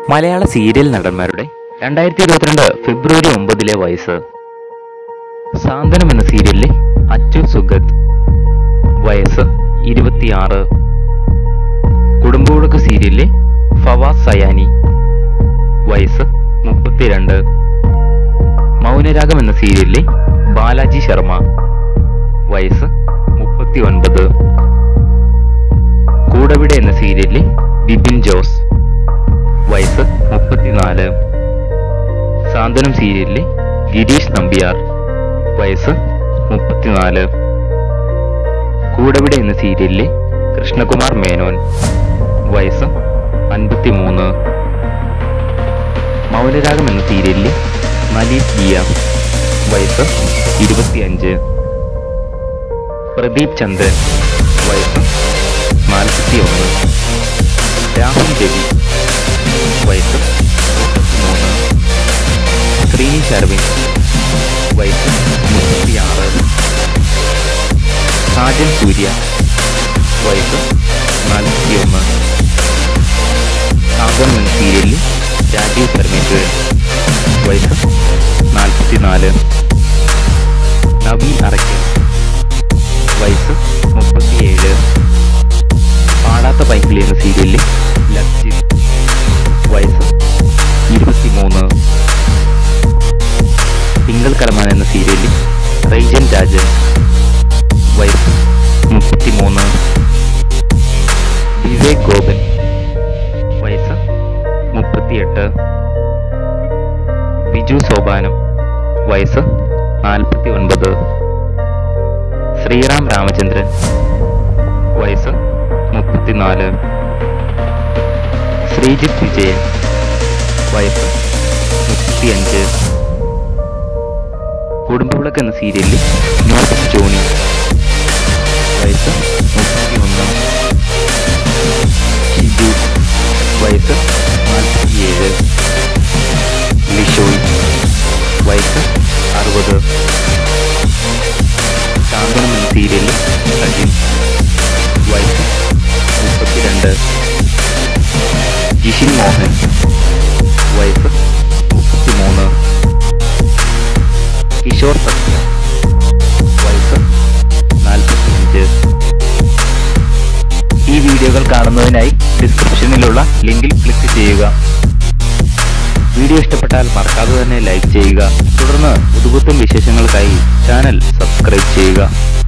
മലയാള സീരിയൽ നടന്മാരുടെ രണ്ടായിരത്തി ഇരുപത്തിരണ്ട് ഫെബ്രുവരി ഒമ്പതിലെ വയസ്സ് സാന്ത്വനം എന്ന സീരിയലിലെ അച്ചു സുഗത് വയസ്സ് ഇരുപത്തിയാറ് കുടുംബവിളക്ക് സീരിയലിലെ ഫവാസ് സയാനി വയസ്സ് മുപ്പത്തിരണ്ട് മൗനരാഗം എന്ന സീരിയലിലെ ബാലാജി ശർമ്മ വയസ്സ് മുപ്പത്തി ഒൻപത് കൂടവിടെ എന്ന സീരിയലിലെ ബിപിൻ ജോസ് വയസ്സ് മുപ്പത്തിനാല് സാന്ത്വനം സീരിയലിലെ ഗിരീഷ് നമ്പ്യാർ വയസ്സ് മുപ്പത്തിനാല് കൂടവിടെ എന്ന സീരിയലിലെ കൃഷ്ണകുമാർ മേനോൻ വയസ്സ് അൻപത്തിമൂന്ന് മൗനരാഗം എന്ന സീരിയലിലെ നലീബ് ജിയ വയസ്സ് ഇരുപത്തിയഞ്ച് പ്രദീപ് ചന്ദ്രൻ വയസ്സ് നാൽപ്പത്തിയൊന്ന് രാഹുൽ രവി വയസ്സ് മുപ്പത്തിമൂന്ന് ശ്രീനിഷ് അരവിന്ദ് വയസ്സ് മുപ്പത്തിയാറ് സാജൻ സൂര്യ വയസ്സ് നാൽപ്പത്തിയൊന്ന് സാഗം എന്ന സീരിയലിൽ രാജീവ് പരമേശ്വരൻ വയസ്സ് നാൽപ്പത്തിനാല് നവീൻ അറയ്ക്കൽ വയസ്സ് മുപ്പത്തിയേഴ് പാടാത്ത പൈങ്കിളി എന്ന സീരിയലിൽ ലക്ജിത് വയസ്സ് ഇരുപത്തിമൂന്ന് തിങ്കൾ കലമാൻ എന്ന സീരിയലിൽ റൈജൻ രാജൻ വയസ്സ് മുപ്പത്തിമൂന്ന് വിവേക് ഗോപൻ വയസ്സ് മുപ്പത്തിയെട്ട് ബിജു സോപാനം വയസ്സ് നാൽപ്പത്തി ഒൻപത് ശ്രീറാം രാമചന്ദ്രൻ വയസ്സ് മുപ്പത്തിനാല് ശ്രീജിത്ത് വിജയൻ വയസ്സ് മുപ്പത്തിയഞ്ച് കുടുംബവിളക്ക് എന്ന സീരിയലിൽ നോർത്ത് ജോണി വയസ്സ് മുപ്പത്തിയൊന്ന് ഷിജു വയസ്സ് നാൽപ്പത്തിയേഴ് ലിഷോയ് വയസ്സ് അറുപത് ശാന്തനം എന്ന സീരിയലിൽ സജിൻ വയസ്സ് മുപ്പത്തിരണ്ട് ജിഷിൻ മോഹൻ വയസ്സ് മുപ്പത്തിമൂന്ന് കിഷോർ സത്യ വയസ്സ് നാൽപ്പത്തിയഞ്ച് ഈ വീഡിയോകൾ കാണുന്നതിനായി ഡിസ്ക്രിപ്ഷനിലുള്ള ലിങ്കിൽ ക്ലിക്ക് ചെയ്യുക വീഡിയോ ഇഷ്ടപ്പെട്ടാൽ മറക്കാതെ തന്നെ ലൈക്ക് ചെയ്യുക തുടർന്ന് പുതുപുത്തൻ വിശേഷങ്ങൾക്കായി ചാനൽ സബ്സ്ക്രൈബ് ചെയ്യുക